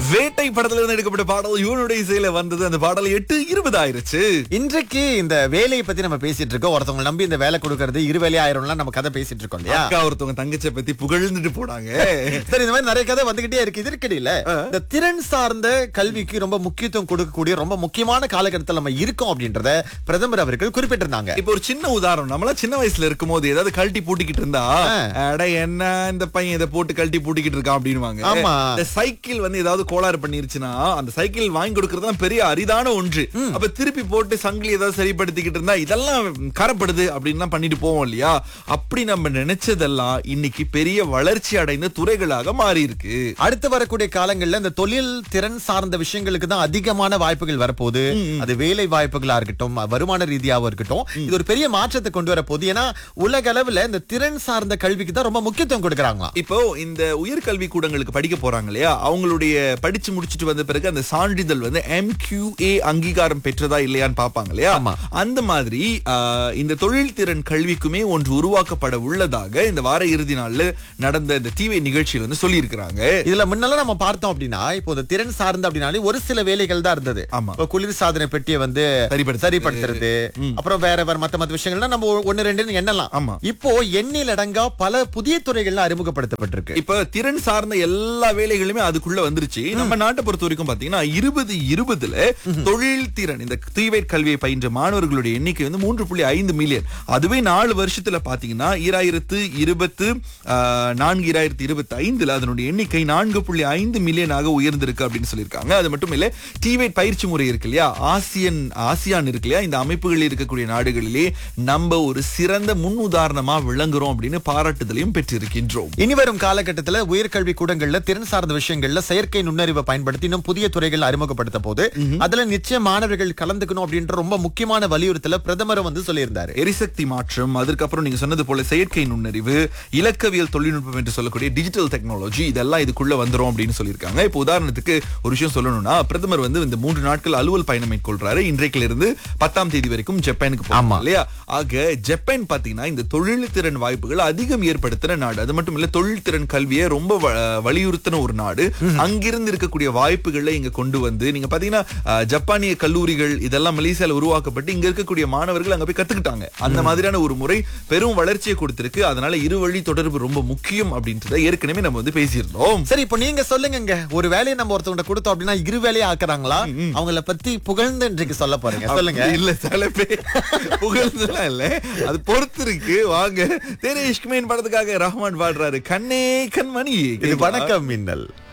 வேட்டை படத்துல இருந்து எடுக்கப்பட்ட பாடல் இவனுடைய இசையில வந்தது அந்த பாடல் எட்டு இருபது ஆயிருச்சு இன்றைக்கு இந்த வேலையை பத்தி நம்ம பேசிட்டு இருக்கோம் ஒருத்தவங்க நம்பி இந்த வேலை கொடுக்கறது இரு வேலை ஆயிரம்லாம் நம்ம கதை பேசிட்டு இருக்கோம் இல்லையா அக்கா ஒருத்தவங்க தங்கச்சியை பத்தி புகழ்ந்துட்டு போனாங்க சரி இந்த மாதிரி நிறைய கதை வந்துகிட்டே இருக்கு இதற்கிடையில இந்த திறன் சார்ந்த கல்விக்கு ரொம்ப முக்கியத்துவம் கொடுக்கக்கூடிய ரொம்ப முக்கியமான காலகட்டத்தில் நம்ம இருக்கோம் அப்படின்றத பிரதமர் அவர்கள் குறிப்பிட்டிருந்தாங்க இப்ப ஒரு சின்ன உதாரணம் நம்மளா சின்ன வயசுல இருக்கும் போது ஏதாவது கழட்டி பூட்டிக்கிட்டு இருந்தா அட என்ன இந்த பையன் இதை போட்டு கழட்டி பூட்டிக்கிட்டு இருக்கான் அப்படின்னுவாங்க ஆமா. இந்த சைக்கிள் வந்து ஏதாவது கோளாறு பண்ணிருச்சுன்னா அந்த சைக்கிள் வாங்கி கொடுக்கறது தான் பெரிய அரிதான ஒன்று அப்ப திருப்பி போட்டு சங்கிலி ஏதாவது சரிப்படுத்திக்கிட்டு இருந்தா இதெல்லாம் கரப்படுது அப்படின்னு பண்ணிட்டு போவோம் இல்லையா அப்படி நம்ம நினைச்சதெல்லாம் இன்னைக்கு பெரிய வளர்ச்சி அடைந்த துறைகளாக மாறி இருக்கு அடுத்து வரக்கூடிய காலங்கள்ல இந்த தொழில் திறன் சார்ந்த விஷயங்களுக்கு தான் அதிகமான வாய்ப்புகள் வரப்போகுது அது வேலை வாய்ப்புகளா இருக்கட்டும் வருமான ரீதியாவும் இருக்கட்டும் இது ஒரு பெரிய மாற்றத்தை கொண்டு வர போகுது ஏன்னா உலக அளவுல இந்த திறன் சார்ந்த கல்விக்கு தான் ரொம்ப முக்கியத்துவம் கொடுக்கறாங்க இப்போ இந்த உயர்கல்வி கூடங்களுக்கு படிக்க போறாங்க இல்லையா அவங்களுடைய படிச்சு முடிச்சிட்டு வந்த பிறகு அந்த சான்றிதழ் வந்து MQA அங்கீகாரம் பெற்றதா இல்லையான்னு பாப்பாங்க இல்லையா ஆமா. அந்த மாதிரி ஆஹ், இந்த தொழில் திறன் கல்விக்குமே ஒன்று உருவாக்கப்பட உள்ளதாக இந்த வார இறுதி நாள்ல நடந்த இந்த டிவி நிகழ்ச்சியில் வந்து சொல்லி இருக்கிறாங்க இதுல முன்னெல்லாம் நம்ம பார்த்தோம் அப்படின்னா இப்போ இந்த திறன் சார்ந்த அப்படின்னாலே ஒரு சில வேலைகள் தான் இருந்தது ஆமா. இப்போ குளிர் சாதன பெட்டியை வந்து சரிப்படுத்துறது. சரிப்படுத்துறது அப்புறம் வேற வேற மத்த மத்த விஷயங்கள்லாம் நம்ம ஒன்னு ரெண்டு எண்ணலாம் ஆமா. இப்போ எண்ணில் அடங்கா பல புதிய துறைகள்லாம் அறிமுகப்படுத்தப்பட்டிருக்கு இப்ப திறன் சார்ந்த எல்லா வேலைகளுமே அதுக்குள்ள வந்துருச்சு நம்ம நாட்டை பொறுத்த வரைக்கும் பாத்தீங்கன்னா இருபது இருபதுல தொழில் திறன் இந்த தீவைட் கல்வியை பயின்ற மாணவர்களுடைய எண்ணிக்கை வந்து மூன்று புள்ளி ஐந்து மில்லியன் அதுவே நாலு வருஷத்துல பாத்தீங்கன்னா ஈராயிரத்து இருபத்து ஆஹ், நான்கு ஈராயிரத்து இருபத்தி ஐந்துல அதனுடைய எண்ணிக்கை நான்கு புள்ளி ஐந்து மில்லியனாக உயர்ந்திருக்கு அப்படின்னு சொல்லியிருக்காங்க அது மட்டும் இல்ல டிவைட் பயிற்சி முறை இருக்கு இல்லையா ஆசியன் ஆசியான் இருக்கு இல்லையா இந்த அமைப்புகளில் இருக்கக்கூடிய நாடுகளிலே நம்ம ஒரு சிறந்த முன் உதாரணமா விளங்குறோம் அப்படின்னு பாராட்டுதலையும் பெற்றிருக்கின்றோம் இனி வரும் காலகட்டத்துல உயர்கல்வி கூடங்கள்ல திறன் சார்ந்த விஷயங்கள்ல செயற்கை நுண்ணறிவை பயன்படுத்தி இன்னும் புதிய துறைகள் அறிமுகப்படுத்த போது அதுல நிச்சயம் மாணவர்கள் கலந்துக்கணும் அப்படின்ற ரொம்ப முக்கியமான வலியுறுத்தல பிரதமர் வந்து சொல்லியிருந்தாரு எரிசக்தி மாற்றம் அதற்கப்புறம் நீங்க சொன்னது போல செயற்கை நுண்ணறிவு இலக்கவியல் தொழில்நுட்பம் என்று சொல்லக்கூடிய டிஜிட்டல் டெக்னாலஜி இதெல்லாம் இதுக்குள்ள வந்துரும் அப்படின்னு சொல்லியிருக்காங்க இப்போ உதாரணத்துக்கு ஒரு விஷயம் சொல்லணும்னா பிரதமர் வந்து இந்த மூன்று நாட்கள் அலுவல் பயணம் மேற்கொள்றாரு இன்றைக்குல இருந்து பத்தாம் தேதி வரைக்கும் ஜப்பானுக்கு ஆமா. போமா இல்லையா ஆக ஜப்பான் பாத்தீங்கன்னா இந்த தொழில் திறன் வாய்ப்புகள் அதிகம் ஏற்படுத்தின நாடு அது மட்டும் இல்ல தொழில் திறன் கல்வியை ரொம்ப வ- வலியுறுத்தின ஒரு நாடு அங்கிருந்து இருக்கக்கூடிய வாய்ப்புகளை இங்க கொண்டு வந்து நீங்க பாத்தீங்கன்னா அஹ், ஜப்பானிய கல்லூரிகள் இதெல்லாம் மலேசியால உருவாக்கப்பட்டு இங்க இருக்கக்கூடிய மாணவர்கள் அங்க போய் கத்துக்கிட்டாங்க அந்த மாதிரியான ஒரு முறை பெரும் வளர்ச்சியை கொடுத்திருக்கு அதனால இரு வழி தொடர்பு ரொம்ப முக்கியம் அப்படின்றத ஏற்கனவே நம்ம வந்து பேசியிருந்தோம் சரி இப்போ நீங்க சொல்லுங்க ஒரு வேலையை நம்ம ஒருத்தவங்க கொடுத்தோம் அப்படின்னா இரு வேலையை ஆக்குறாங்களா அவங்கள பத்தி புகழ்ந்து இன்றைக்கு சொல்ல போறீங்க சொல்லுங்க இல்ல சில பேர் புகழ்ந்துலாம் இல்ல அது பொறுத்து இருக்கு வாங்க தேனே இஷ்குமேன் படத்துக்காக ரஹ்மான் பாடுறாரு கண்ணே கண்மணி இது வணக்கம் மின்னல்